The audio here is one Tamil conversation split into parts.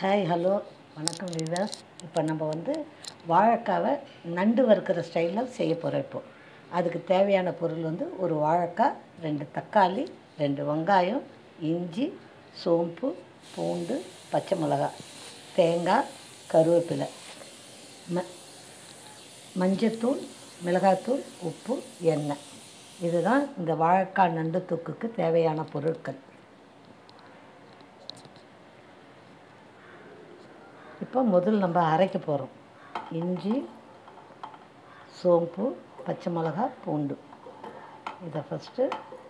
ஹாய் ஹலோ வணக்கம் விவாஸ் இப்போ நம்ம வந்து வாழைக்காவை நண்டு வறுக்கிற ஸ்டைலில் செய்ய போகிறோம் இப்போ அதுக்கு தேவையான பொருள் வந்து ஒரு வாழைக்காய் ரெண்டு தக்காளி ரெண்டு வெங்காயம் இஞ்சி சோம்பு பூண்டு பச்சை மிளகாய் தேங்காய் கருவேப்பிலை ம மஞ்சத்தூள் மிளகாத்தூள் உப்பு எண்ணெய் இதுதான் இந்த வாழைக்காய் நண்டு தொக்குக்கு தேவையான பொருட்கள் இப்போ முதல் நம்ம அரைக்க போகிறோம் இஞ்சி சோம்பு பச்சை மிளகா பூண்டு இதை ஃபஸ்ட்டு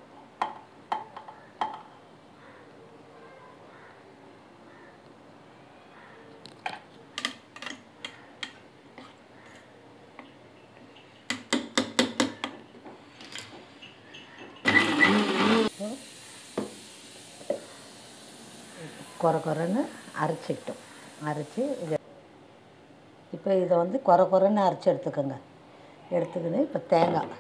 குறை குறைன்னு அரைச்சிக்கிட்டோம் அரைச்சி இதை இப்போ இதை வந்து குறை குறைன்னு அரைச்சி எடுத்துக்கோங்க எடுத்துக்கின்னு இப்போ தேங்காய்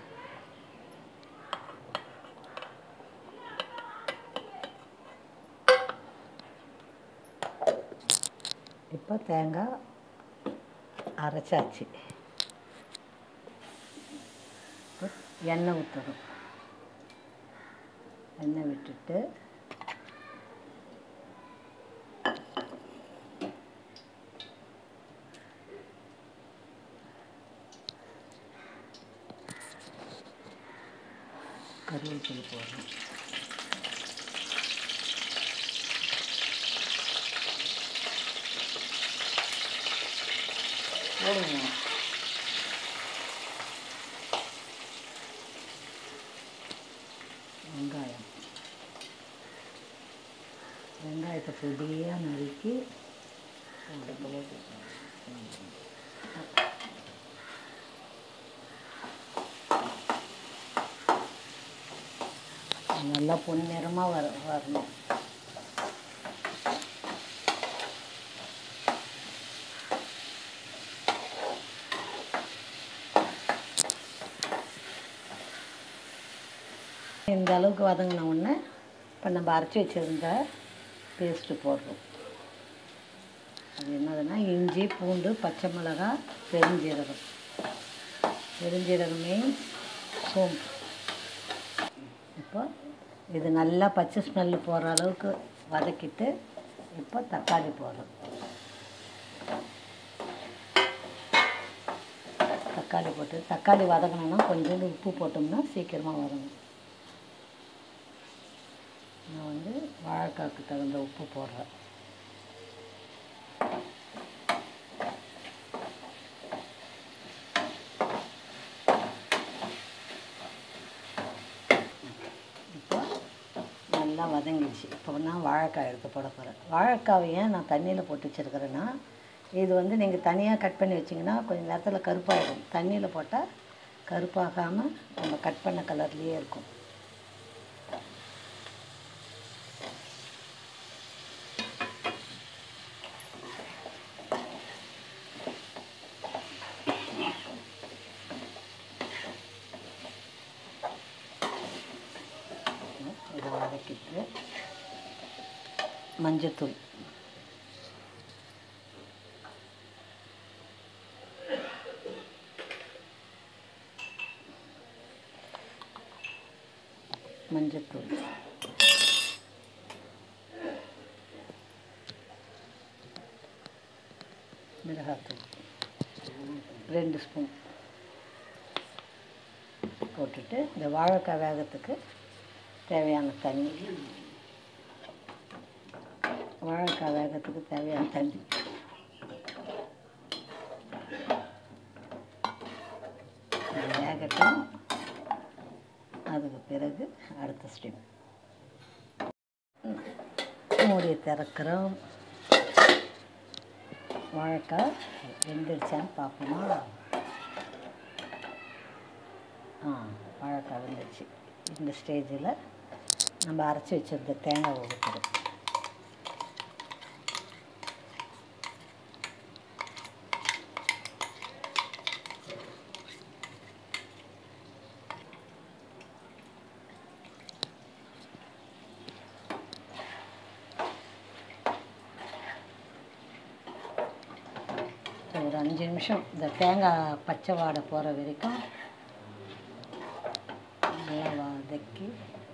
இப்போ தேங்காய் அரைச்சாச்சு இப்போ எண்ணெய் ஊற்றணும் எண்ணெய் விட்டுட்டு கருவேப்பிலை போடணும் போடுங்க வெங்காயம் வெங்காயத்தை பொடியாக நறுக்கி நல்லா பொன்னிறமாக வர வரணும் இந்த அளவுக்கு வதங்கின உடனே இப்போ நம்ம அரைச்சி வச்சுருந்த பேஸ்ட்டு போடுறோம் அது என்னதுன்னா இஞ்சி பூண்டு பச்சை மிளகாய் பெருஞ்சீரகம் பெருஞ்சீரகம் மீன்ஸ் சோம்பு இப்போ இது நல்லா பச்சை ஸ்மெல்லு போகிற அளவுக்கு வதக்கிட்டு இப்போ தக்காளி போடுறோம் தக்காளி போட்டு தக்காளி வதக்கணும்னா கொஞ்சோண்டு உப்பு போட்டோம்னா சீக்கிரமாக வதங்கும் நான் வந்து வாழைக்காய்க்கு தகுந்த உப்பு போடுறேன் இப்போ நல்லா வதங்கிடுச்சு இப்போ நான் வாழைக்காய் எடுத்து போட போகிறேன் வாழைக்காவை ஏன் நான் தண்ணியில் போட்டு வச்சுருக்கிறேன்னா இது வந்து நீங்கள் தனியாக கட் பண்ணி வச்சிங்கன்னா கொஞ்சம் நேரத்தில் கருப்பாயிடும் தண்ணியில் போட்டால் கருப்பாகாமல் நம்ம கட் பண்ண கலர்லேயே இருக்கும் இதை வதக்கிட்டு மஞ்சத்தூள் மஞ்சத்தூள் மிளகாத்தூள் ரெண்டு ஸ்பூன் போட்டுட்டு இந்த வாழைக்காய் வேகத்துக்கு தேவையான தண்ணி வாழைக்காய் வேகத்துக்கு தேவையான தண்ணி இது வேகட்டும் அதுக்கு பிறகு அடுத்த ஸ்டெப் மூடியை திறக்கிறோம் வாழைக்காய் வெந்துடுச்சான்னு பார்ப்போமா ஆ வாழைக்காய் வெந்துடுச்சு இந்த ஸ்டேஜில் நம்ம அரைச்சி வச்சுருந்த தேங்காய் ஊற்றுறோம் ஒரு அஞ்சு நிமிஷம் இந்த தேங்காய் பச்சை வாடை போகிற வரைக்கும் நல்லா வதக்கி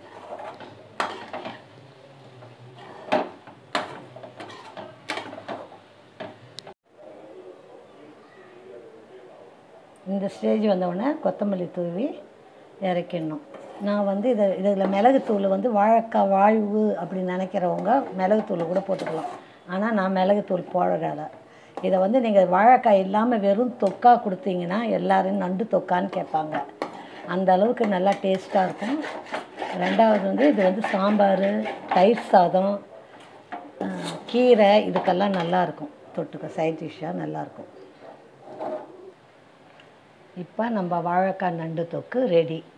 இந்த ஸ்டேஜ் வந்தவுடனே கொத்தமல்லி தூவி இறக்கிடணும் நான் வந்து இதை இதில் மிளகுத்தூள் வந்து வாழைக்காய் வாழ்வு அப்படி நினைக்கிறவங்க மிளகுத்தூள் கூட போட்டுக்கலாம் ஆனால் நான் மிளகுத்தூள் போடல இதை வந்து நீங்கள் வாழைக்காய் இல்லாமல் வெறும் தொக்கா கொடுத்தீங்கன்னா எல்லாரும் நண்டு தொக்கான்னு கேட்பாங்க அந்த அளவுக்கு நல்லா டேஸ்ட்டாக இருக்கும் ரெண்டாவது வந்து இது வந்து சாம்பார் தயிர் சாதம் அஹ், கீரை இதுக்கெல்லாம் நல்லாயிருக்கும் தொட்டுக்க சைட் டிஷ்ஷாக நல்லாயிருக்கும் இப்போ நம்ம வாழைக்காய் நண்டு தொக்கு ரெடி